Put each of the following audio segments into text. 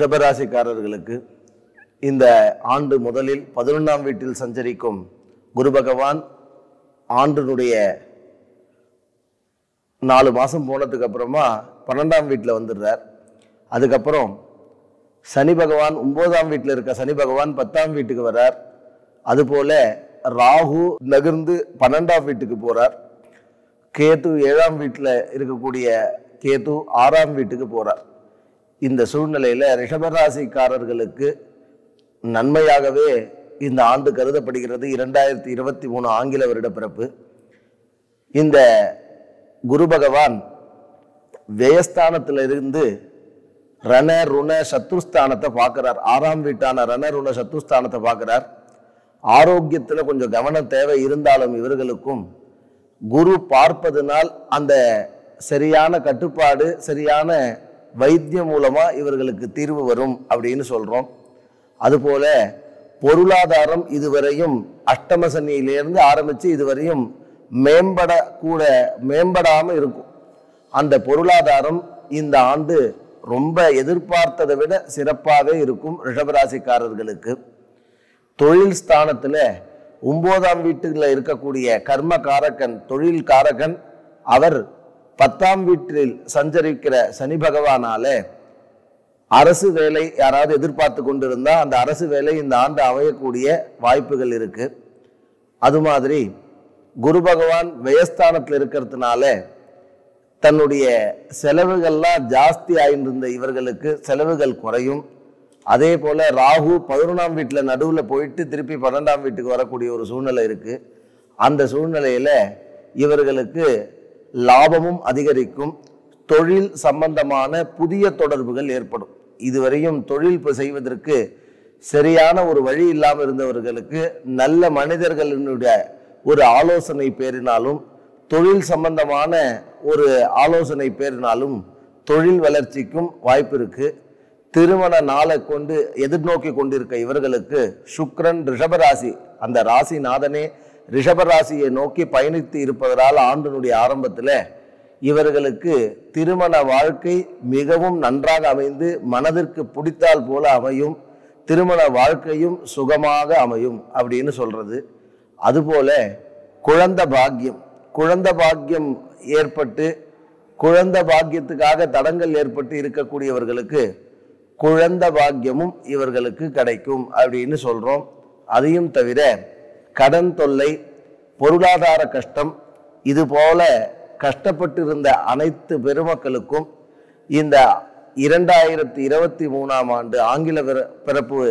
ரிஷபராசிக்காரர்களுக்கு இந்த ஆண்டு முதலில் பதினொன்றாம் வீட்டில் சஞ்சரிக்கும் குரு பகவான் ஆண்டினுடைய நாலு மாதம் போனதுக்கு அப்புறமா பன்னெண்டாம் வீட்டில் வந்துடுறார் அதுக்கப்புறம் சனி பகவான் ஒன்பதாம் வீட்டில் இருக்க சனி பகவான் பத்தாம் வீட்டுக்கு வர்றார் அதுபோல ராகு நகர்ந்து பன்னெண்டாம் வீட்டுக்கு போறார் கேது ஏழாம் வீட்டில் இருக்கக்கூடிய கேது ஆறாம் வீட்டுக்கு போறார் இந்த சூழ்நிலையில் ரிஷபராசிக்காரர்களுக்கு நன்மையாகவே இந்த ஆண்டு கருதப்படுகிறது இரண்டாயிரத்தி இருபத்தி மூணு ஆங்கில வருட பிறப்பு இந்த குரு பகவான் வியஸ்தானத்திலிருந்து ரண ருண சத்ருஸ்தானத்தை பார்க்கிறார் ஆறாம் வீட்டான ரண ருண சத்ருஸ்தானத்தை பார்க்கிறார் ஆரோக்கியத்தில் கொஞ்சம் கவனம் தேவை இருந்தாலும் இவர்களுக்கும் குரு பார்ப்பதனால் அந்த சரியான கட்டுப்பாடு சரியான வைத்தியம் மூலமா இவர்களுக்கு தீர்வு வரும் அப்படின்னு சொல்றோம் அதுபோல பொருளாதாரம் இதுவரையும் அஷ்டம சனியிலிருந்து ஆரம்பிச்சு இதுவரையும் மேம்பட கூட மேம்படாம இருக்கும் அந்த பொருளாதாரம் இந்த ஆண்டு ரொம்ப எதிர்பார்த்ததை விட சிறப்பாக இருக்கும் ரிஷபராசிக்காரர்களுக்கு தொழில் ஸ்தானத்துல ஒன்பதாம் வீட்டுல இருக்கக்கூடிய கர்ம காரகன் தொழில் காரகன் அவர் பத்தாம் வீட்டில் சஞ்சரிக்கிற சனி பகவானால அரசு வேலை யாராவது எதிர்பார்த்து கொண்டிருந்தா அந்த அரசு வேலை இந்த ஆண்டு அமையக்கூடிய வாய்ப்புகள் இருக்கு அது மாதிரி குரு பகவான் வியஸ்தானத்தில் இருக்கிறதுனால தன்னுடைய செலவுகள்லாம் ஜாஸ்தி ஆயிருந்த இவர்களுக்கு செலவுகள் குறையும் அதே போல ராகு பதினொன்றாம் வீட்டில் நடுவில் போயிட்டு திருப்பி பன்னெண்டாம் வீட்டுக்கு வரக்கூடிய ஒரு சூழ்நிலை இருக்கு அந்த சூழ்நிலையில இவர்களுக்கு லாபமும் அதிகரிக்கும் தொழில் சம்பந்தமான புதிய தொடர்புகள் ஏற்படும் இதுவரையும் தொழில் இப்ப செய்வதற்கு சரியான ஒரு வழி இல்லாமல் இருந்தவர்களுக்கு நல்ல மனிதர்களினுடைய ஒரு ஆலோசனை பேரினாலும் தொழில் சம்பந்தமான ஒரு ஆலோசனை பேரினாலும் தொழில் வளர்ச்சிக்கும் வாய்ப்பு இருக்கு திருமண நாளை கொண்டு எதிர்நோக்கி கொண்டிருக்க இவர்களுக்கு சுக்கிரன் ரிஷபராசி அந்த ராசிநாதனே ரிஷபராசியை நோக்கி பயணித்து இருப்பதனால் ஆண்டினுடைய ஆரம்பத்தில் இவர்களுக்கு திருமண வாழ்க்கை மிகவும் நன்றாக அமைந்து மனதிற்கு பிடித்தால் போல அமையும் திருமண வாழ்க்கையும் சுகமாக அமையும் அப்படின்னு சொல்றது அதுபோல குழந்த பாக்கியம் குழந்த பாக்கியம் ஏற்பட்டு குழந்த பாக்கியத்துக்காக தடங்கள் ஏற்பட்டு இருக்கக்கூடியவர்களுக்கு குழந்த பாக்கியமும் இவர்களுக்கு கிடைக்கும் அப்படின்னு சொல்றோம் அதையும் தவிர கடன் தொல்லை பொருளாதார கஷ்டம் இது போல கஷ்டப்பட்டிருந்த அனைத்து பெருமக்களுக்கும் இந்த இரண்டாயிரத்தி இருபத்தி மூணாம் ஆண்டு ஆங்கில பிற- பிறப்பு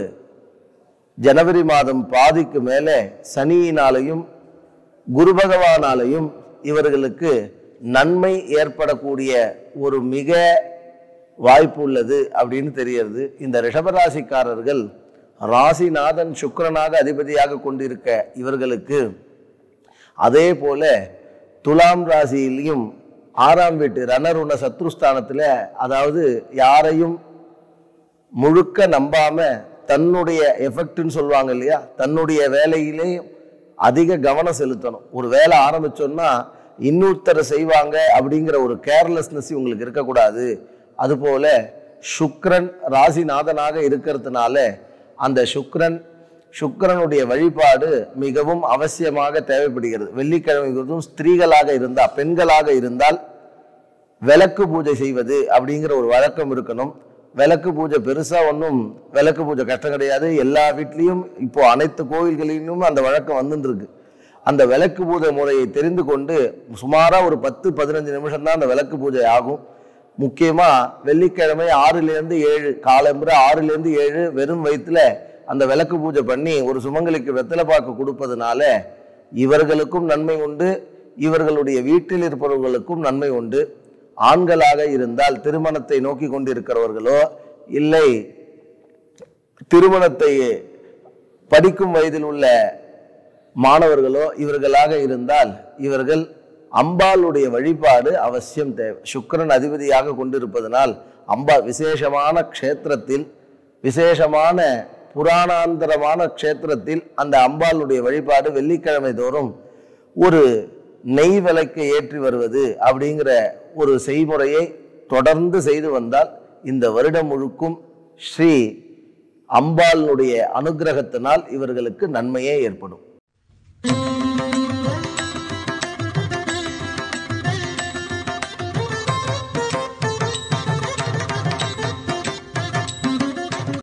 ஜனவரி மாதம் பாதிக்கு மேலே சனியினாலையும் குரு பகவானாலையும் இவர்களுக்கு நன்மை ஏற்படக்கூடிய ஒரு மிக வாய்ப்பு உள்ளது அப்படின்னு தெரியறது இந்த ரிஷபராசிக்காரர்கள் ராசிநாதன் சுக்கிரனாக அதிபதியாக கொண்டிருக்க இவர்களுக்கு அதே போல துலாம் ராசியிலையும் ஆறாம் வீட்டு ரணருண சத்ருஸ்தானத்தில் அதாவது யாரையும் முழுக்க நம்பாம தன்னுடைய எஃபெக்ட்னு சொல்லுவாங்க இல்லையா தன்னுடைய வேலையிலே அதிக கவனம் செலுத்தணும் ஒரு வேலை ஆரம்பிச்சோம்னா இன்னொருத்தர் செய்வாங்க அப்படிங்கிற ஒரு கேர்லெஸ்னஸ் உங்களுக்கு இருக்கக்கூடாது அதுபோல சுக்கிரன் ராசிநாதனாக இருக்கிறதுனால அந்த சுக்கிரன் சுக்கிரனுடைய வழிபாடு மிகவும் அவசியமாக தேவைப்படுகிறது வெள்ளிக்கிழமை தோறும் ஸ்திரீகளாக இருந்தால் பெண்களாக இருந்தால் விளக்கு பூஜை செய்வது அப்படிங்கிற ஒரு வழக்கம் இருக்கணும் விளக்கு பூஜை பெருசா ஒன்றும் விளக்கு பூஜை கஷ்டம் கிடையாது எல்லா வீட்லேயும் இப்போ அனைத்து கோவில்களிலும் அந்த வழக்கம் வந்துட்டு இருக்கு அந்த விளக்கு பூஜை முறையை தெரிந்து கொண்டு சுமாரா ஒரு பத்து பதினஞ்சு நிமிஷம் தான் அந்த விளக்கு பூஜை ஆகும் முக்கியமா வெள்ளிக்கிழமை ஆறுலேருந்து ஏழு காலம்புற ஆறுலேருந்து ஏழு வெறும் வயிற்றுல அந்த விளக்கு பூஜை பண்ணி ஒரு சுமங்கலிக்கு வெத்தலை பாக்கு கொடுப்பதனால இவர்களுக்கும் நன்மை உண்டு இவர்களுடைய வீட்டில் இருப்பவர்களுக்கும் நன்மை உண்டு ஆண்களாக இருந்தால் திருமணத்தை நோக்கி கொண்டிருக்கிறவர்களோ இல்லை திருமணத்தை படிக்கும் வயதில் உள்ள மாணவர்களோ இவர்களாக இருந்தால் இவர்கள் அம்பாளுடைய வழிபாடு அவசியம் தேவை சுக்கிரன் அதிபதியாக கொண்டிருப்பதனால் அம்பா விசேஷமான க்ஷேத்திரத்தில் விசேஷமான புராணாந்தரமான க்ஷேத்திரத்தில் அந்த அம்பாளுடைய வழிபாடு வெள்ளிக்கிழமை தோறும் ஒரு நெய் விளக்கு ஏற்றி வருவது அப்படிங்கிற ஒரு செய்முறையை தொடர்ந்து செய்து வந்தால் இந்த வருடம் முழுக்கும் ஸ்ரீ அம்பாளுடைய அனுக்கிரகத்தினால் இவர்களுக்கு நன்மையே ஏற்படும்